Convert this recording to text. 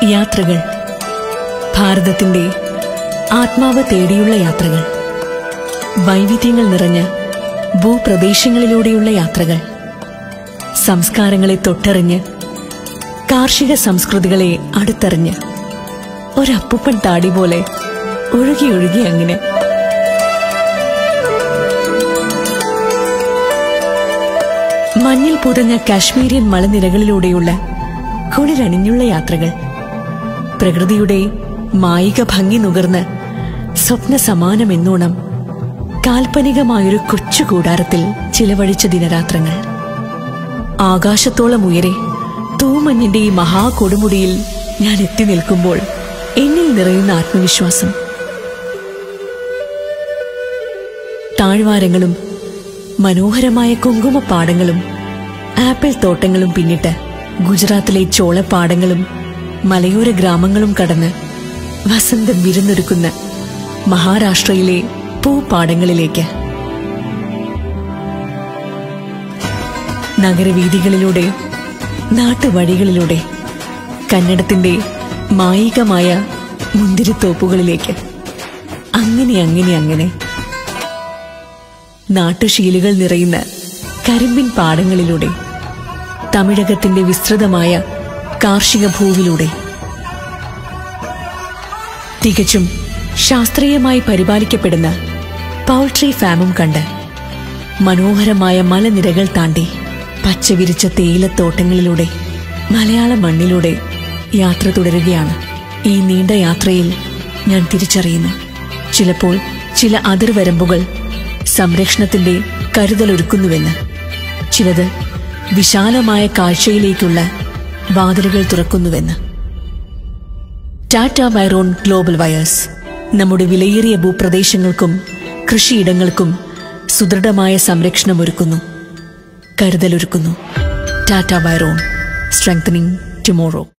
യാത്രകൾ ഭാരതത്തിന്റെ ആത്മാവ് തേടിയുള്ള യാത്രകൾ വൈവിധ്യങ്ങൾ നിറഞ്ഞ ഭൂപ്രദേശങ്ങളിലൂടെയുള്ള യാത്രകൾ സംസ്കാരങ്ങളെ തൊട്ടറിഞ്ഞ് കാർഷിക സംസ്കൃതികളെ അടുത്തറിഞ്ഞ് ഒരപ്പൂപ്പൻ താടി പോലെ ഒഴുകി ഒഴുകി അങ്ങനെ മഞ്ഞിൽ പുതഞ്ഞ കാശ്മീരിയൻ മലനിരകളിലൂടെയുള്ള കുളിരണിഞ്ഞുള്ള യാത്രകൾ പ്രകൃതിയുടെ മായിക ഭംഗി നുകർന്ന് സ്വപ്ന സമാനമെന്നോണം കാൽപ്പനികമായൊരു കൊച്ചു കൂടാരത്തിൽ ചിലവഴിച്ച ദിനരാത്രങ്ങൾ ആകാശത്തോളം ഉയരെ തൂമഞ്ഞിന്റെ ഈ മഹാകൊടുമുടിയിൽ ഞാൻ എത്തി നിൽക്കുമ്പോൾ എന്നിൽ നിറയുന്ന ആത്മവിശ്വാസം താഴ്വാരങ്ങളും മനോഹരമായ കുങ്കുമപ്പാടങ്ങളും ആപ്പിൾ തോട്ടങ്ങളും പിന്നിട്ട് ഗുജറാത്തിലെ ചോളപ്പാടങ്ങളും മലയോര ഗ്രാമങ്ങളും കടന്ന് വസന്തം വിരുന്നൊരുക്കുന്ന മഹാരാഷ്ട്രയിലെ പൂപ്പാടങ്ങളിലേക്ക് നഗരവീഥികളിലൂടെ നാട്ടുവഴികളിലൂടെ കന്നഡത്തിന്റെ മായികമായ മുന്തിരിത്തോപ്പുകളിലേക്ക് അങ്ങനെ അങ്ങനെ അങ്ങനെ നാട്ടുശീലുകൾ നിറയുന്ന കരിമ്പിൻ പാടങ്ങളിലൂടെ തമിഴകത്തിന്റെ വിസ്തൃതമായ കാർഷിക ഭൂവിലൂടെ തികച്ചും ശാസ്ത്രീയമായി പരിപാലിക്കപ്പെടുന്ന പൗൾട്രി ഫാമും കണ്ട് മനോഹരമായ മലനിരകൾ താണ്ടി പച്ചവിരിച്ച തേയിലത്തോട്ടങ്ങളിലൂടെ മലയാള മണ്ണിലൂടെ യാത്ര തുടരുകയാണ് ഈ നീണ്ട യാത്രയിൽ ഞാൻ തിരിച്ചറിയുന്നു ചിലപ്പോൾ ചില അതിർവരമ്പുകൾ സംരക്ഷണത്തിന്റെ കരുതലൊരുക്കുന്നുവെന്ന് ചിലത് വിശാലമായ കാഴ്ചയിലേക്കുള്ള വാതിലുകൾ തുറക്കുന്നുവെന്ന് ടാറ്റ മൈറോൺ ഗ്ലോബൽ വയേഴ്സ് നമ്മുടെ വിലയേറിയ ഭൂപ്രദേശങ്ങൾക്കും കൃഷിയിടങ്ങൾക്കും സുദൃഢമായ സംരക്ഷണമൊരുക്കുന്നു കരുതലൊരുക്കുന്നു ടാറ്റ മൈറോൺ സ്ട്രെങ്തനിങ് ടുമോറോ